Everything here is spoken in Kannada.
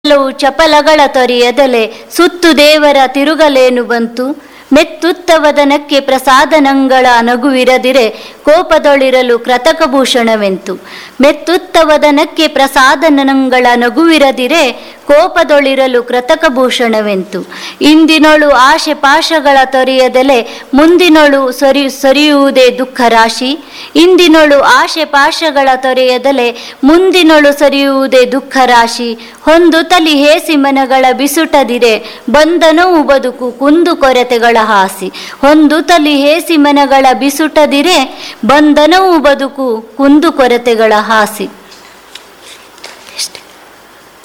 ಕೆಲವು ಚಪಲಗಳ ತೊರೆಯದಲೆ ಸುತ್ತು ದೇವರ ತಿರುಗಲೇನು ಬಂತು ಮೆತ್ತುತ್ತವದನಕ್ಕೆ ಪ್ರಸಾದನಂಗಳ ನಗುವಿರದಿರೆ ಕೋಪದೊಳಿರಲು ಕೃತಕಭೂಷಣವೆಂತು ಮೆತ್ತುತ್ತವದನಕ್ಕೆ ಪ್ರಸಾದನಂಗಳ ನಗುವಿರದಿರೆ ಕೋಪದೊಳಿರಲು ಕೃತಕಭೂಷಣವೆಂತು ಇಂದಿನೊಳು ಆಶೆ ಪಾಶಗಳ ತೊರೆಯದಲೆ ಮುಂದಿನೊಳು ಸರಿ ಸರಿಯುವುದೇ ದುಃಖ ರಾಶಿ ಇಂದಿನೊಳು ಆಶೆ ಪಾಶಗಳ ತೊರೆಯದಲೆ ಮುಂದಿನೊಳು ಸರಿಯುವುದೇ ದುಃಖ ರಾಶಿ ಹೊಂದು ತಲಿ ಹೇಸಿ ಮನಗಳ ಬಿಸುಟದಿರೆ ಬಂಧನವು ಬದುಕು ಕುಂದು ಕೊರತೆಗಳ ಹಾಸಿ ಹೊಂದು ತಲಿ ಹೇಸಿ ಮನಗಳ ಬಿಸುಟದಿರೆ ಬಂಧನವು ಬದುಕು ಕುಂದು ಕೊರತೆಗಳ ಹಾಸಿ